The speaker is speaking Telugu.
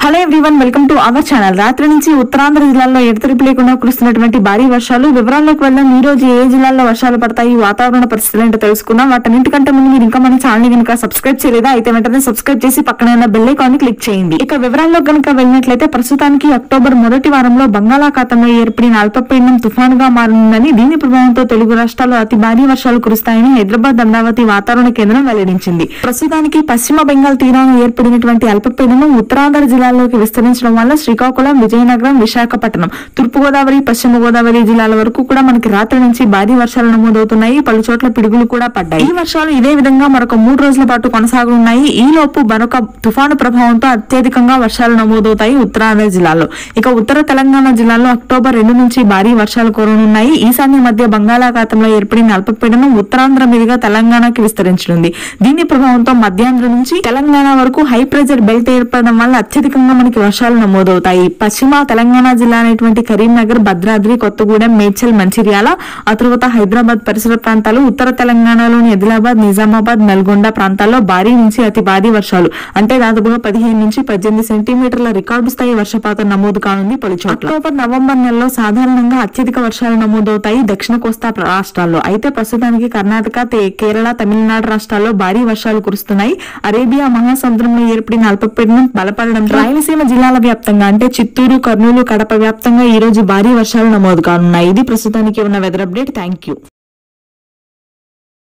hello everyone welcome to our channel రాత్రి నుంచి ఉత్తరాంధ్ర జిల్లాల్లో ఎడతెరిపి లేకుండా కురుస్తున్నటువంటి భారీ వర్షాలు వివరాల్లోకి వెళ్దాం ఈ రోజు ఏ జిల్లాల్లో వర్షాలు పడతాయి వాతావరణ పరిస్థితులు ఏంటో తెలుసుకుందాం వాటన్నింటికంటే ముందు మీరు ఇంకా మన ఛానల్ కనుక సబ్స్క్రైబ్ చేయలేదా అయితే వెంటనే సబ్స్క్రైబ్ చేసి పక్కన ఉన్న బెల్ ఐకాన్ ని క్లిక్ చేయండి ఇక వివరాల్లో కనుక వెళ్ళినట్లయితే ప్రస్తుతానికి అక్టోబర్ మొదటి వారంలో బంగాళాఖాతంలో ఏర్పడిన అల్పపీడనం తుఫానుగా మారనుందని దీని ప్రభావంతో తెలుగు రాష్ట్రాల్లో అతి భారీ వర్షాలు కురుస్తాయని హైదరాబాద్ అమరావతి వాతావరణ కేంద్రం వెల్లడించింది ప్రస్తుతానికి పశ్చిమ బెంగాల్ తీరాన ఏర్పడినటువంటి అల్పపీడనం ఉత్తరాంధ్ర జిల్లాల్లోకి విస్తరించడం వల్ల శ్రీకాకుళం విజయనగరం విశాఖపట్నం తూర్పుగోదావరి పశ్చిమ గోదావరి జిల్లాల వరకు కూడా మనకి రాత్రి నుంచి భారీ వర్షాలు నమోదవుతున్నాయి పలు చోట్ల పిడుగులు కూడా పడ్డాయి ఈ వర్షాలు ఇదే విధంగా మరొక మూడు రోజుల పాటు కొనసాగనున్నాయి ఈ లోపు మరొక తుఫాను ప్రభావంతో అత్యధికంగా వర్షాలు నమోదవుతాయి ఉత్తరాంధ్ర జిల్లాలో ఇక ఉత్తర తెలంగాణ జిల్లాలో అక్టోబర్ రెండు నుంచి భారీ వర్షాలు కురనున్నాయి ఈశాన్య మధ్య బంగాళాఖాతంలో ఏర్పడిన అల్పపీడనం ఉత్తరాంధ్ర మీదుగా తెలంగాణకి విస్తరించనుంది దీని ప్రభావంతో మధ్యాంధ్ర నుంచి తెలంగాణ వరకు హై ప్రెజర్ బెల్ట్ ఏర్పడడం వల్ల అత్యధికంగా మనకి వర్షాలు నమోదవుతాయి పశ్చిమ తెలంగాణ జిల్లా అనేటువంటి కరీంనగర్ భద్రాద్రి కొత్తగూడెం మేడ్చల్ మంచిర్యాల ఆ తర్వాత హైదరాబాద్ పరిసర ప్రాంతాలు ఉత్తర తెలంగాణలోని ఆదిలాబాద్ నిజామాబాద్ నల్గొండ ప్రాంతాల్లో భారీ నుంచి అతి భారీ వర్షాలు అంటే దాదాపుగా పదిహేను నుంచి పద్దెనిమిది సెంటీమీటర్ల రికార్డు స్థాయి వర్షపాతం నమోదు కానుంది పలు చోట్ల అక్టోబర్ నవంబర్ నెలలో సాధారణంగా అత్యధిక వర్షాలు నమోదవుతాయి దక్షిణ కోస్తా రాష్ట్రాల్లో అయితే ప్రస్తుతానికి కర్ణాటక తే- కేరళ తమిళనాడు రాష్ట్రాల్లో భారీ వర్షాలు కురుస్తున్నాయి అరేబియా మహాసముద్రంలో ఏర్పడిన అల్పపీడనం బలపడడం రాయలసీమ జిల్లాల వ్యాప్తంగా అంటే చిత్తూరు కర్నూలు కడప వ్యాప్తంగా ఈ రోజు భారీ వర్షాలు నమోదు కానున్నాయి ఇది ప్రస్తుతానికి ఉన్న వెదర్ అప్డేట్ థ్యాంక్ యూ